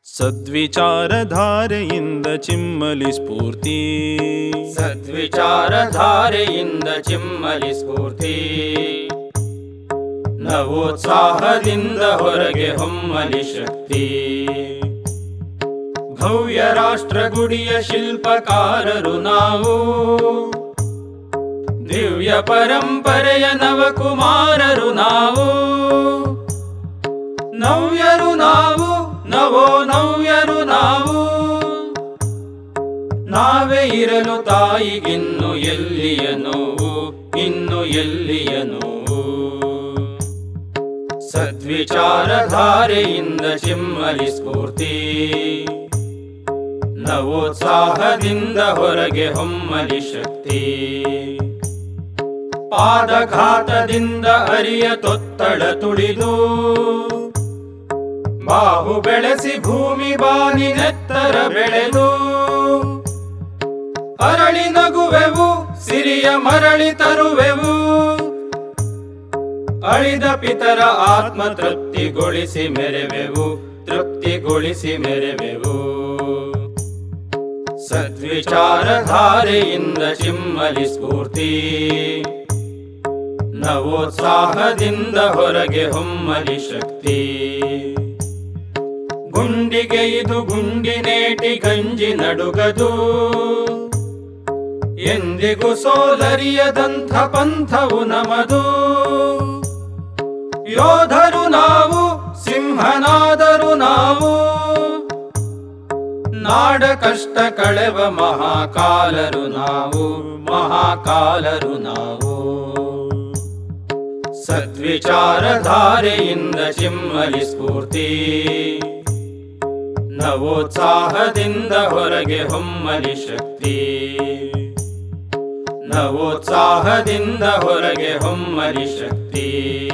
ಸದ್ವಿಚಾರಧಾರೆಯಿಂದ ಚಿಮ್ಮಲಿ ಸ್ಫೂರ್ತಿ ಸದ್ವಿಚಾರಧಾರೆಯಿಂದ ಚಿಮ್ಮಲಿ ಸ್ಫೂರ್ತಿ ನವೋತ್ಸಾಹದಿಂದ ಹೊರಗೆ ಹೊಮ್ಮಲಿ ಶಕ್ತಿ ಭವ್ಯ ರಾಷ್ಟ್ರ ಗುಡಿಯ ಶಿಲ್ಪಕಾರರು ನಾವು ದಿವ್ಯ ಪರಂಪರೆಯ ನವಕುಮಾರರು ನಾವು ನವ್ಯರು ನಾವು ನವೋ ನವ್ಯರು ನಾವು ನಾವೇ ಇರಲು ತಾಯಿಗಿನ್ನು ಎಲ್ಲಿಯ ನೋವು ಇನ್ನು ಎಲ್ಲಿಯ ನೋವು ಸದ್ವಿಚಾರಧಾರೆಯಿಂದ ಚಿಮ್ಮಲಿ ಸ್ಫೂರ್ತಿ ನವೋತ್ಸಾಹದಿಂದ ಹೊರಗೆ ಹೊಮ್ಮಲಿ ಶಕ್ತಿ ಪಾದಘಾತದಿಂದ ಅರಿಯ ತೊತ್ತಳ ತುಳಿದು ಬಾಹು ಬೆಳೆಸಿ ಭೂಮಿ ಬಾನಿ ನೆತ್ತರ ಬೆಳೆದು ಅರಳಿ ನಗುವೆವು ಸಿರಿಯ ಮರಳಿ ತರುವೆವು ಅಳಿದ ಪಿತರ ಆತ್ಮ ತೃಪ್ತಿಗೊಳಿಸಿ ಮೆರೆವೆವು ತೃಪ್ತಿಗೊಳಿಸಿ ಮೆರೆವೆವು ಸದ್ವಿಚಾರಧಾರೆಯಿಂದ ಚಿಮ್ಮಲಿ ಸ್ಫೂರ್ತಿ ನವೋತ್ಸಾಹದಿಂದ ಹೊರಗೆ ಹೊಮ್ಮಲಿ ಶಕ್ತಿ ಗುಂಡಿಗೆ ಇದು ಗುಂಡಿನೇಟಿ ಗಂಜಿ ನಡುಗದು ಎಂದಿಗೂ ಸೋಲರಿಯದಂಥ ಪಂಥವು ನಮದು ಯೋಧರು ನಾವು ಸಿಂಹನಾದರು ನಾವು ನಾಡ ಕಷ್ಟ ಕಳೆವ ಮಹಾಕಾಲರು ನಾವು ಮಹಾಕಾಲರು ನಾವು ಸದ್ವಿಚಾರಧಾರೆಯಿಂದ ಚಿಮ್ಮಲಿ ಸ್ಫೂರ್ತಿ ನವೋತ್ಸಾಹದಿಂದ ಹೊರಗೆ ಹೊಮ್ಮಲಿ ಶಕ್ತಿ ನವೋತ್ಸಾಹದಿಂದ ಹೊರಗೆ ಹೊಮ್ಮಲಿ ಶಕ್ತಿ